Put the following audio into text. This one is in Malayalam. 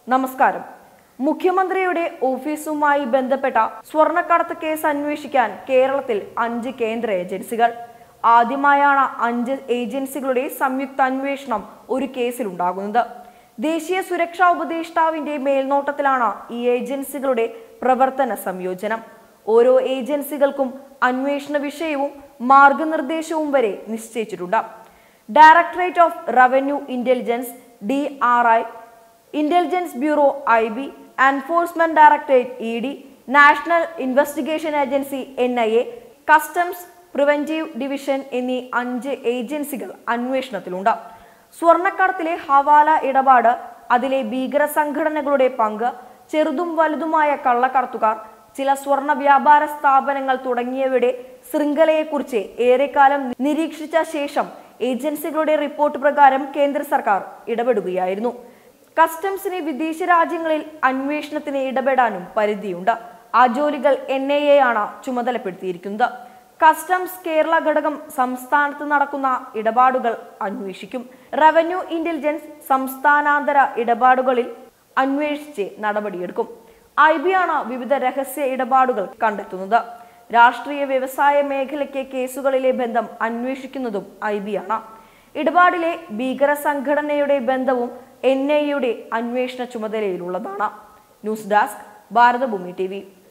നമസ്കാരം മുഖ്യമന്ത്രിയുടെ ഓഫീസുമായി ബന്ധപ്പെട്ട സ്വർണ്ണക്കടത്ത് കേസ് അന്വേഷിക്കാൻ കേരളത്തിൽ അഞ്ച് കേന്ദ്ര ഏജൻസികൾ ആദ്യമായാണ് അഞ്ച് ഏജൻസികളുടെ സംയുക്ത അന്വേഷണം ഒരു കേസിലുണ്ടാകുന്നത് ദേശീയ സുരക്ഷാ ഉപദേഷ്ടാവിന്റെ മേൽനോട്ടത്തിലാണ് ഈ ഏജൻസികളുടെ പ്രവർത്തന സംയോജനം ഓരോ ഏജൻസികൾക്കും അന്വേഷണ വിഷയവും മാർഗനിർദ്ദേശവും വരെ നിശ്ചയിച്ചിട്ടുണ്ട് directorate of revenue intelligence D R I intelligence bureau I B enforcement directorate E D national investigation agency N I A customs preventive division എന്നീ അഞ്ച് ഏജൻസികൾ അന്വേഷണത്തിലുണ്ട് സ്വർണ്ണക്കടത്തിലെ ഹവാല ഇടപാട് അതിലെ ഭീകര സംഘടനകളുടെ പങ്ക് ചെറുതും വലുതുമായ കള്ളക്കടത്തുകാർ ചില സ്വർണ്ണ വ്യാപാര സ്ഥാപനങ്ങൾ തുടങ്ങിയവയുടെ ശൃംഖലയെക്കുറിച്ച് ഏറെക്കാലം നിരീക്ഷിച്ച ശേഷം ഏജൻസികളുടെ റിപ്പോർട്ട് പ്രകാരം കേന്ദ്ര സർക്കാർ ഇടപെടുകയായിരുന്നു കസ്റ്റംസിന് വിദേശ രാജ്യങ്ങളിൽ അന്വേഷണത്തിന് ഇടപെടാനും പരിധിയുണ്ട് ആ ജോലികൾ എൻ ഐ എ ആണ് ചുമതലപ്പെടുത്തിയിരിക്കുന്നത് കസ്റ്റംസ് കേരള ഘടകം സംസ്ഥാനത്ത് നടക്കുന്ന ഇടപാടുകൾ അന്വേഷിക്കും റവന്യൂ ഇന്റലിജൻസ് സംസ്ഥാനാന്തര ഇടപാടുകളിൽ അന്വേഷിച്ച് നടപടിയെടുക്കും ഐ ബി ആണ് വിവിധ രഹസ്യ ഇടപാടുകൾ കണ്ടെത്തുന്നത് രാഷ്ട്രീയ വ്യവസായ മേഖലയ്ക്ക് കേസുകളിലെ ബന്ധം അന്വേഷിക്കുന്നതും ഐ ബി ആണ് ഇടപാടിലെ ഭീകര സംഘടനയുടെ ബന്ധവും എൻ ഐയുടെ അന്വേഷണ ചുമതലയിലുള്ളതാണ് ന്യൂസ് ഡെസ്ക് ഭാരതഭൂമി ടി